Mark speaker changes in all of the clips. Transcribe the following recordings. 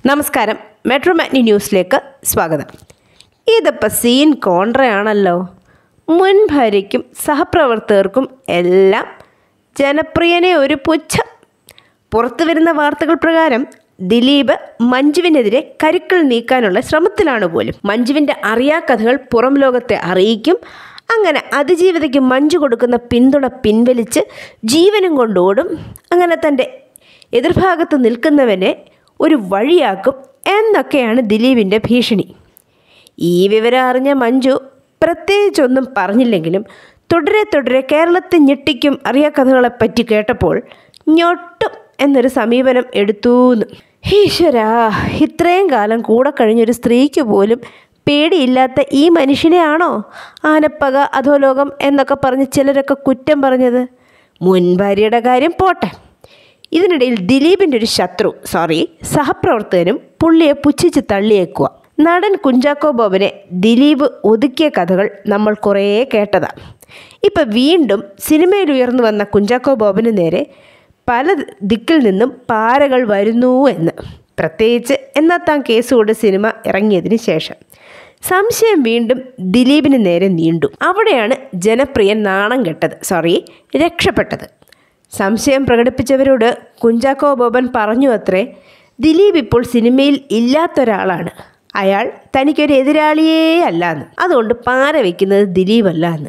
Speaker 1: നമസ്കാരം metro matinee ന്യൂസിലേക്ക് സ്വാഗതം ഇതിപ്പോൾ സീൻ കോൺട്രയാണല്ലോ മുൻ ഭാര്യയ്ക്കും സഹപ്രവർത്തകർക്കും എല്ലാം ജനപ്രിയനെ ഒരു പുച്ഛം പുറത്തു വരുന്ന വാർത്തകൾ പ്രകാരം ദിലീപ് മഞ്ജുവിനെതിരെ കരുക്കൾ നീക്കാനുള്ള ശ്രമത്തിലാണ് പോലും മഞ്ജുവിൻ്റെ അറിയാക്കഥകൾ പുറം ലോകത്തെ അറിയിക്കും അങ്ങനെ അതിജീവിതയ്ക്ക് മഞ്ജു കൊടുക്കുന്ന പിന്തുണ പിൻവലിച്ച് ജീവനും കൊണ്ടോടും അങ്ങനെ തൻ്റെ എതിർഭാഗത്ത് നിൽക്കുന്നവനെ ഒരു വഴിയാക്കും എന്നൊക്കെയാണ് ദിലീപിൻ്റെ ഭീഷണി ഈ വിവരം അറിഞ്ഞ മഞ്ജു പ്രത്യേകിച്ചൊന്നും പറഞ്ഞില്ലെങ്കിലും തുടരെ തുടരെ കേരളത്തെ ഞെട്ടിക്കും അറിയാക്കഥകളെപ്പറ്റി കേട്ടപ്പോൾ ഞൊട്ടും എന്നൊരു സമീപനം എടുത്തൂന്ന് ഈശ്വരാ ഇത്രയും കാലം കൂടെ കഴിഞ്ഞൊരു സ്ത്രീക്ക് പോലും പേടിയില്ലാത്ത ഈ മനുഷ്യനെയാണോ ആനപ്പക അധോലോകം എന്നൊക്കെ പറഞ്ഞ് ചിലരൊക്കെ കുറ്റം പറഞ്ഞത് മുൻ ഭാര്യയുടെ കാര്യം പോട്ടെ ഇതിനിടയിൽ ദിലീപിൻ്റെ ഒരു ശത്രു സോറി സഹപ്രവർത്തകനും പുള്ളിയെ പുച്ഛിച്ച് തള്ളിയേക്കുക നടൻ കുഞ്ചാക്കോ ബോബനെ ദിലീപ് ഒതുക്കിയ കഥകൾ നമ്മൾ കുറേ കേട്ടതാണ് ഇപ്പം വീണ്ടും സിനിമയിൽ ഉയർന്നു വന്ന കുഞ്ചാക്കോ ബോബന് നേരെ പല ദിക്കിൽ നിന്നും പാരകൾ വരുന്നു എന്ന് പ്രത്യേകിച്ച് എന്നാ താൻ കേസുകൊണ്ട് സിനിമ ഇറങ്ങിയതിന് ശേഷം സംശയം വീണ്ടും ദിലീപിന് നേരെ നീണ്ടു അവിടെയാണ് ജനപ്രിയൻ നാണം കെട്ടത് സോറി രക്ഷപ്പെട്ടത് സംശയം പ്രകടിപ്പിച്ചവരോട് കുഞ്ചാക്കോ ബോബൻ പറഞ്ഞു അത്രേ ദിലീപ് ഇപ്പോൾ സിനിമയിൽ ഇല്ലാത്തൊരാളാണ് അയാൾ തനിക്കൊരു എതിരാളിയേ അല്ലാന്ന് അതുകൊണ്ട് പാര വയ്ക്കുന്നത് ദിലീപ് അല്ലാന്ന്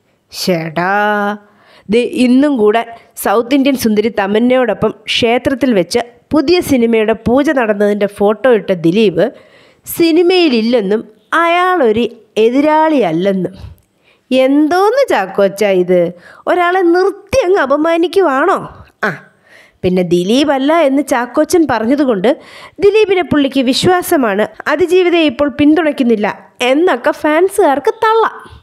Speaker 1: ഷേടാ ദേ ഇന്നും കൂടെ സൗത്ത് ഇന്ത്യൻ സുന്ദരി തമന്നയോടൊപ്പം ക്ഷേത്രത്തിൽ വെച്ച് പുതിയ സിനിമയുടെ പൂജ നടന്നതിൻ്റെ ഫോട്ടോ ഇട്ട ദിലീപ് സിനിമയിലില്ലെന്നും അയാളൊരു എതിരാളിയല്ലെന്നും എന്തോന്ന് ചാക്കോച്ച ഇത് ഒരാളെ നിർത്തി അങ്ങ് അപമാനിക്കുവാണോ ആ പിന്നെ ദിലീപ് അല്ല എന്ന് ചാക്കോച്ചൻ പറഞ്ഞതുകൊണ്ട് ദിലീപിനെ പുള്ളിക്ക് വിശ്വാസമാണ് അതിജീവിതയെ ഇപ്പോൾ പിന്തുണയ്ക്കുന്നില്ല എന്നൊക്കെ ഫാൻസുകാർക്ക് തള്ളാം